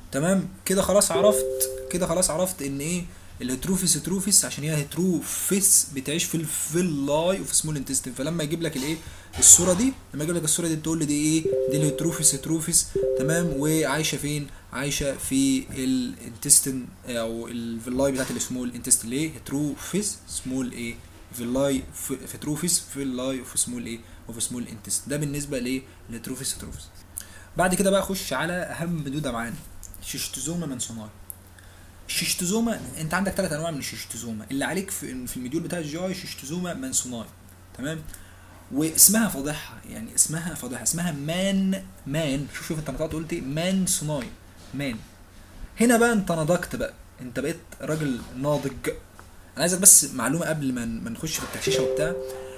تمام كده خلاص عرفت كده خلاص عرفت ان ايه الهيتروفيس هيتروفيس عشان هي هيتروفيس بتعيش في الفيلاي وفي سمول انتستين فلما يجيب لك الايه الصوره دي لما يجيب لك الصوره دي تقول لي دي ايه دي الهيتروفيس هيتروفيس تمام وعايشه فين عايشه في الانتستين او الفيلاي بتاعت السمول انتستين ليه هيتروفيس سمول ايه فيلاي هيتروفيس فيلاي وفي سمول ايه وفي سمول انتستين ده بالنسبه لايه الهيتروفيس هيتروفيس بعد كده بقى اخش على اهم دوده معانا شيشتوزوما منسوناي الشيشتوزوما انت عندك ثلاث انواع من الشيشتوزوما اللي عليك في, في المديول بتاع الجي شيشتوزوما منسوناي تمام واسمها فضيحه يعني اسمها فضيحه اسمها مان مان شوف شوف انت نطقت قلت ايه مان سوناي مان هنا بقى انت نضجت بقى انت بقيت راجل ناضج انا عايزك بس معلومه قبل ما ما نخش في التحشيشه وبتاع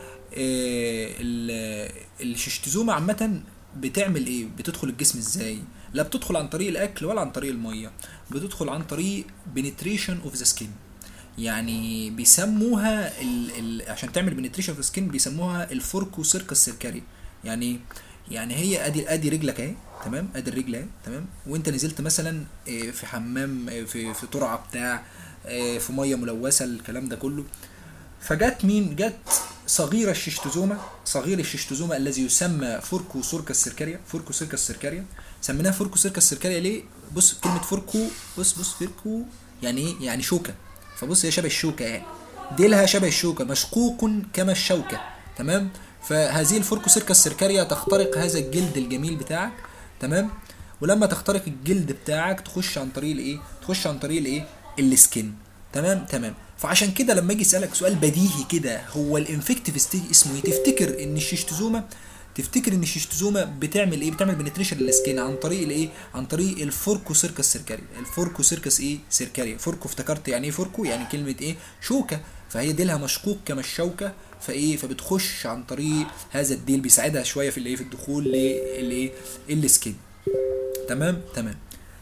إيه الشيشتوزوما عامه بتعمل ايه بتدخل الجسم ازاي لا بتدخل عن طريق الاكل ولا عن طريق الميه بتدخل عن طريق penetration اوف ذا سكين يعني بيسموها ال ال عشان تعمل penetration اوف ذا سكين بيسموها الفوركو سيركس سيركاري يعني يعني هي ادي ادي رجلك اهي تمام ادي الرجل اهي تمام وانت نزلت مثلا في حمام في في ترعه بتاع في ميه ملوثه الكلام ده كله فجت مين جت صغير الشيشتوزوما صغير الشيشتوزوما الذي يسمى فوركو سيركس سيركاريا فوركو سيركس سيركاريا سميناها فوركو سيركس سيركاريا ليه بص كلمه فوركو بص بص فوركو يعني ايه يعني شوكه فبص هي شبه الشوكه يعني ديلها شبه الشوكه مشقوق كما الشوكه تمام فهذه الفوركو سيركس سيركاريا تخترق هذا الجلد الجميل بتاعك تمام ولما تخترق الجلد بتاعك تخش عن طريق الايه تخش عن طريق الايه السكين تمام تمام فعشان كده لما اجي اسالك سؤال بديهي كده هو الانفكتيف ستيج اسمه ايه تفتكر ان الشيشتوزوما تفتكر ان الشيشتوزوما بتعمل ايه بتعمل بنتريشن للسكين عن طريق الايه عن طريق الفوركو سيركس سيركاري الفوركو سيركس ايه سيركاري فوركو افتكرت يعني ايه فوركو يعني كلمه ايه شوكه فهي ديلها مشقوق كما الشوكه فايه فبتخش عن طريق هذا الديل بيساعدها شويه في الايه في الدخول للايه السكين تمام تمام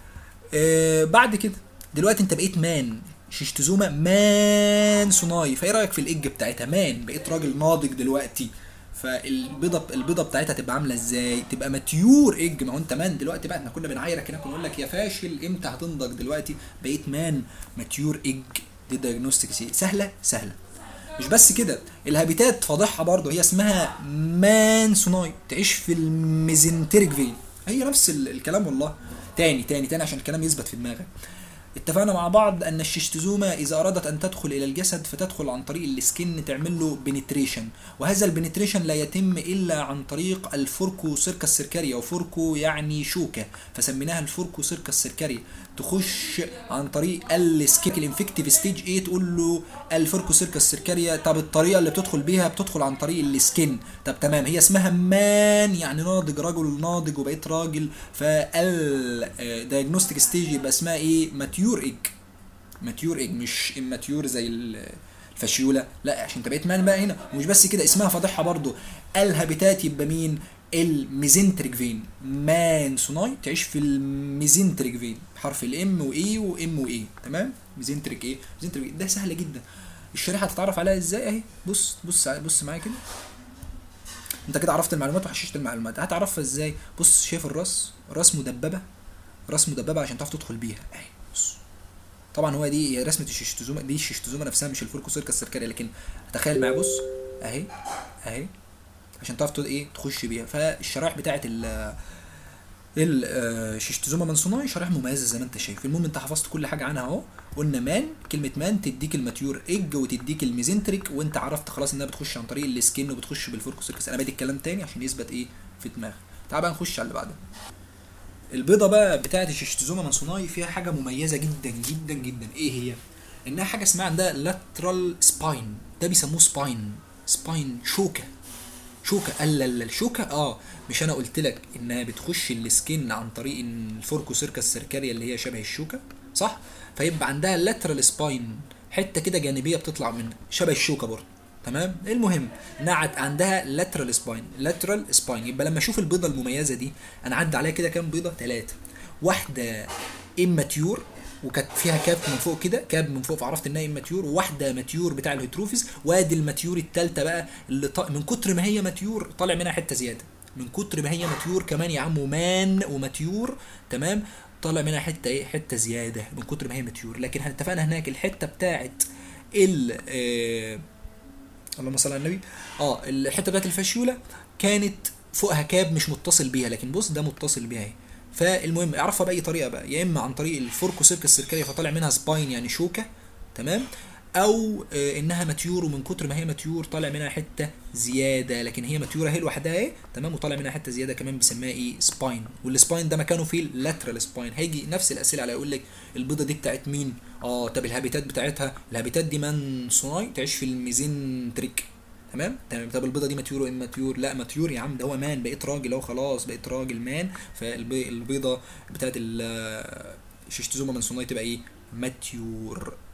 آه بعد كده دلوقتي انت بقيت مان شيشتوزوما مان صناعي فايه رايك في الاج بتاعتها مان بقيت راجل ناضج دلوقتي فالبيضه البيضه بتاعتها تبقى عامله ازاي تبقى ماتيور ايج ما هو انت مان دلوقتي بقى احنا كنا بنعايرك هنا كنا نقول لك يا فاشل امتى هتنضج دلوقتي بقيت مان ماتيور ايج دي دايجنوستيك سهله سهله مش بس كده الهابيتات فاضحه برضه هي اسمها مان صناعي تعيش في الميزنتريك فين هي نفس الكلام والله تاني تاني تاني عشان الكلام يثبت في دماغك اتفقنا مع بعض ان الشيشتوزوما اذا ارادت ان تدخل الى الجسد فتدخل عن طريق السكن تعمل له بنتريشن وهذا البنتريشن لا يتم الا عن طريق الفوركو سيركس سيركاريا وفوركو يعني شوكه فسميناها الفوركو سيركس سيركاريا تخش عن طريق السكين الانفكتيف ستيج ايه تقول له الفوركو سيركس سيركاريا طب الطريقه اللي بتدخل بيها بتدخل عن طريق السكين طب تمام هي اسمها مان يعني ناضج رجل ناضج وبقيت راجل فال ستيج يبقى اسمها ايه ماتيور ايج ماتيور ايج مش اماتيور زي الفاشيولا لا عشان انت بقيت مان بقى هنا ومش بس كده اسمها فاضحه برضو الهابيتات يبقى مين الميزنتريك فين مان صناي تعيش في الميزنتريك فين حرف الام واي وام واي تمام ميزنتريك ايه ميزنتريك ده سهله جدا الشريحه هتتعرف عليها ازاي اهي بص بص بص معايا كده انت كده عرفت المعلومات وحششت المعلومات هتعرفها ازاي بص شايف الراس راس مدببه راس مدببه عشان تعرف تدخل بيها اهي بص طبعا هو دي رسمه الشيشتوزوما دي الشيشتوزوما نفسها مش الفولكو سيركس سيركاري لكن تخيل معايا بص اهي اهي عشان تعرف ايه تخش بيها فالشرايح بتاعه ال الشيشتوزوما منصوناي شرايح مميزه زي ما انت شايف المهم انت حفظت كل حاجه عنها اهو قلنا مان كلمه مان تديك الماتيور ايج وتديك الميزنتريك وانت عرفت خلاص انها بتخش عن طريق السكين وبتخش بالفوركو سيركس انا بادي الكلام تاني عشان يثبت ايه في دماغك تعال بقى نخش على اللي بعده البيضه بقى بتاعه الشيشتوزوما منصوناي فيها حاجه مميزه جدا جدا جدا ايه هي انها حاجه اسمها عندها لاترال سباين ده بيسموه سباين سباين شوكه شوكه لا لا الشوكه اه مش انا قلت لك انها بتخش السكين عن طريق الفوركو سيركس سيركاريا اللي هي شبه الشوكه صح فيبقى عندها لاترال سباين حته كده جانبيه بتطلع منها شبه الشوكه برضه تمام المهم نعت عندها لاترال سباين لاترال سباين يبقى لما اشوف البيضه المميزه دي انا عدى عليها كده كام بيضه ثلاثه واحده اماتيور وكانت فيها كاب من فوق كده كاب من فوق فعرفت انها ماتيور وواحده ماتيور بتاع الهيتروفيس وادي الماتيور الثالثه بقى اللي ط... من كتر ما هي ماتيور طالع منها حته زياده من كتر ما هي ماتيور كمان يا عم مان وماتيور تمام طالع منها حته ايه حته زياده من كتر ما هي ماتيور لكن احنا اتفقنا هناك الحته بتاعت ال آه اللهم صل على النبي اه الحته بتاعت الفاشيولا كانت فوقها كاب مش متصل بيها لكن بص ده متصل بيها اهي فالمهم اعرفها باي طريقه بقى يا اما عن طريق الفوركو سيرك السيركليه فطالع منها سباين يعني شوكه تمام او آه انها ماتيور ومن كتر ما هي ماتيور طالع منها حته زياده لكن هي ماتيوره هي لوحدها ايه تمام وطالع منها حته زياده كمان بنسميها ايه سباين والسباين ده مكانه في اللاترال سباين هيجي نفس الاسئله على يقول لك البيضه دي بتاعت مين اه طب الهابيتات بتاعتها الهابيتات دي مان صناي تعيش في الميزنتريك تمام تمام طب البيضه دي ماتيور ولا ماتيور لا ماتيور يا عم ده هو مان بقيت راجل اهو خلاص بقيت راجل مان فالبيضه بتاعت الشيشتوزوما مانسوناي تبقى ايه ماتيور